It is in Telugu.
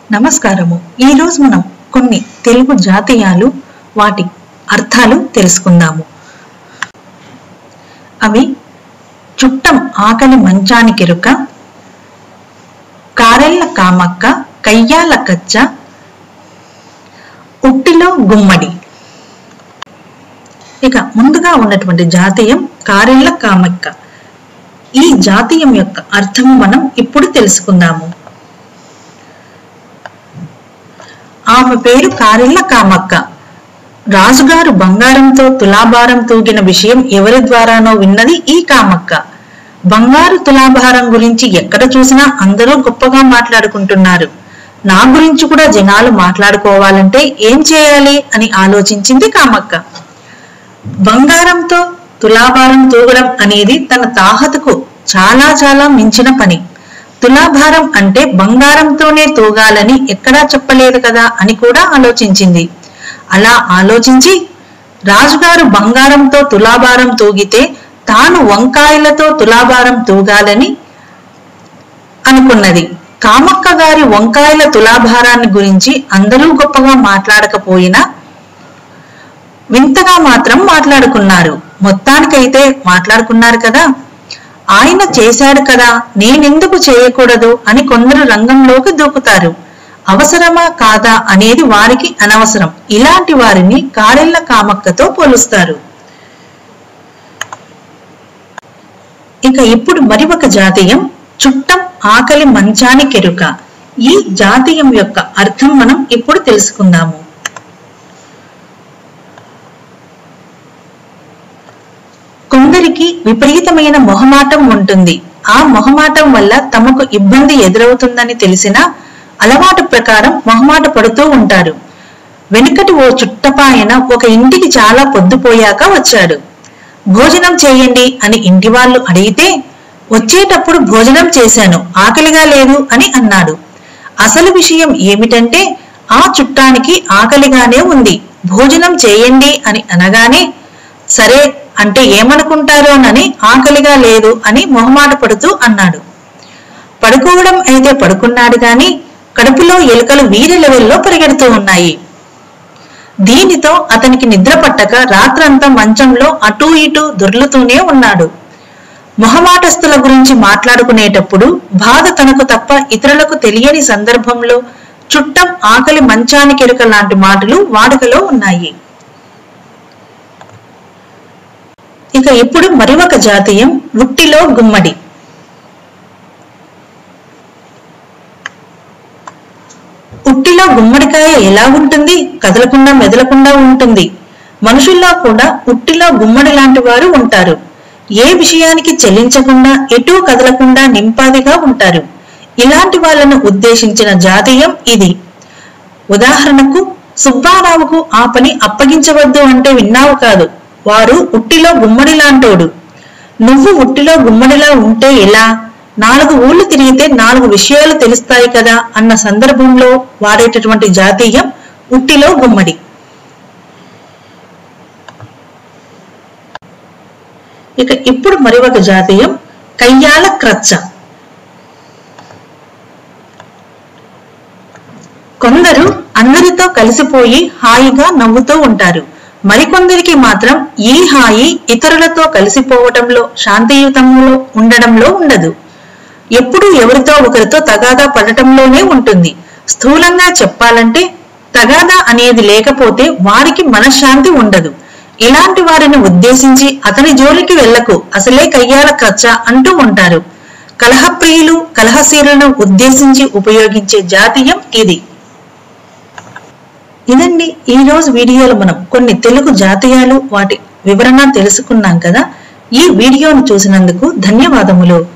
నమస్కారము ఈ రోజు మనం కొన్ని తెలుగు జాతీయాలు వాటి అర్థాలు తెలుసుకుందాము అవి చుట్టం ఆకలి మంచానికెరుక కారెళ్ళ కామక్క కయ్యాల కచ్చ ఉట్టిలో గుమ్మడి ఇక ముందుగా ఉన్నటువంటి జాతీయం కారెళ్ళ కామక్క ఈ జాతీయం యొక్క అర్థము మనం ఇప్పుడు తెలుసుకుందాము ఆమె పేరు కారెళ్ళ కామక్క రాజుగారు బంగారంతో తులాభారం తూగిన విషయం ఎవరి ద్వారానో విన్నది ఈ కామక్క బంగారు తులాభారం గురించి ఎక్కడ చూసినా అందరూ గొప్పగా మాట్లాడుకుంటున్నారు నా గురించి కూడా జనాలు మాట్లాడుకోవాలంటే ఏం చేయాలి అని ఆలోచించింది కామక్క బంగారంతో తులాభారం తూగడం అనేది తన తాహతుకు చాలా చాలా మించిన పని తులాభారం అంటే బంగారంతోనే తూగాలని ఎక్కడా చెప్పలేదు కదా అని కూడా ఆలోచించింది అలా ఆలోచించి రాజుగారు బంగారంతో తులాభారం తూగితే తాను వంకాయలతో తులాభారం తూగాలని అనుకున్నది కామక్క గారి వంకాయల తులాభారాన్ని గురించి అందరూ గొప్పగా మాట్లాడకపోయినా వింతగా మాత్రం మాట్లాడుకున్నారు మొత్తానికైతే మాట్లాడుకున్నారు కదా ఆయన చేశాడు కదా నేనెందుకు చేయకూడదు అని కొందరు రంగంలోకి దూకుతారు అవసరమా కాదా అనేది వారికి అనవసరం ఇలాంటి వారిని కారెళ్ల కామక్కతో పోలుస్తారు ఇక ఇప్పుడు మరి ఒక జాతీయం చుట్టం ఆకలి మంచానికెరుక ఈ జాతీయం యొక్క అర్థం మనం ఇప్పుడు తెలుసుకుందాము కొందరికి విపరీతమైన మొహమాటం ఉంటుంది ఆ మొహమాటం వల్ల తమకు ఇబ్బంది ఎదురవుతుందని తెలిసినా అలవాటు ప్రకారం మొహమాట పడుతూ ఉంటారు వెనుకటి ఓ చుట్టపాయన ఒక ఇంటికి చాలా పొద్దుపోయాక వచ్చాడు భోజనం చేయండి అని ఇంటి వాళ్ళు అడిగితే వచ్చేటప్పుడు భోజనం చేశాను ఆకలిగా లేదు అని అన్నాడు అసలు విషయం ఏమిటంటే ఆ చుట్టానికి ఆకలిగానే ఉంది భోజనం చేయండి అని అనగానే సరే అంటే ఏమనుకుంటారోనని ఆకలిగా లేదు అని మొహమాట పడుతూ అన్నాడు పడుకోవడం అయితే పడుకున్నాడు గాని కడుపులో ఎలుకలు వీరి లెవెల్లో పరిగెడుతూ ఉన్నాయి దీనితో అతనికి నిద్ర పట్టక రాత్రంతా మంచంలో అటూ ఇటూ దొర్లుతూనే ఉన్నాడు మొహమాటస్తుల గురించి మాట్లాడుకునేటప్పుడు బాధ తనకు తప్ప ఇతరులకు తెలియని సందర్భంలో చుట్టం ఆకలి మంచానికెరుక లాంటి మాటలు వాడుకలో ఉన్నాయి ఇక ఇప్పుడు మరి ఒక జాతీయం ఉట్టిలో గుమ్మడి ఉట్టిలో గుమ్మడికాయ ఎలా ఉంటుంది కదలకుండా మెదలకుండా ఉంటుంది మనుషుల్లో కూడా ఉట్టిలో గుమ్మడి లాంటి వారు ఉంటారు ఏ విషయానికి చెల్లించకుండా ఎటూ కదలకుండా నింపాదిగా ఉంటారు ఇలాంటి వాళ్ళను ఉద్దేశించిన జాతీయం ఇది ఉదాహరణకు సుబ్బారావుకు ఆ పని అప్పగించవద్దు అంటే విన్నావు కాదు వారు ఉట్టిలో గుమ్మడి లాంటోడు నువ్వు ఉట్టిలో గుమ్మడిలా ఉంటే ఎలా నాలుగు ఊళ్ళు తిరిగితే నాలుగు విషయాలు తెలుస్తాయి కదా అన్న సందర్భంలో వాడేటటువంటి జాతీయం ఉట్టిలో గుమ్మడి ఇక ఇప్పుడు మరి ఒక జాతీయం కయ్యాల క్రచ్చ కొందరు అందరితో కలిసిపోయి హాయిగా నవ్వుతూ ఉంటారు మరికొందరికి మాత్రం ఈ హాయి ఇతరులతో కలిసిపోవటంలో శాంతియుతంలో ఉండడంలో ఉండదు ఎప్పుడూ ఎవరితో ఒకరితో తగాదా పడటంలోనే ఉంటుంది స్థూలంగా చెప్పాలంటే తగాదా అనేది లేకపోతే వారికి మనశ్శాంతి ఉండదు ఇలాంటి వారిని ఉద్దేశించి అతని జోలికి వెళ్లకు అసలే కయ్యాల ఖర్చ అంటూ ఉంటారు కలహప్రియులు కలహశీలను ఉద్దేశించి ఉపయోగించే జాతీయం ఇది ఇదండి ఈ రోజు వీడియోలో మనం కొన్ని తెలుగు జాతీయాలు వాటి వివరణ తెలుసుకున్నాం కదా ఈ వీడియోను చూసినందుకు ధన్యవాదములు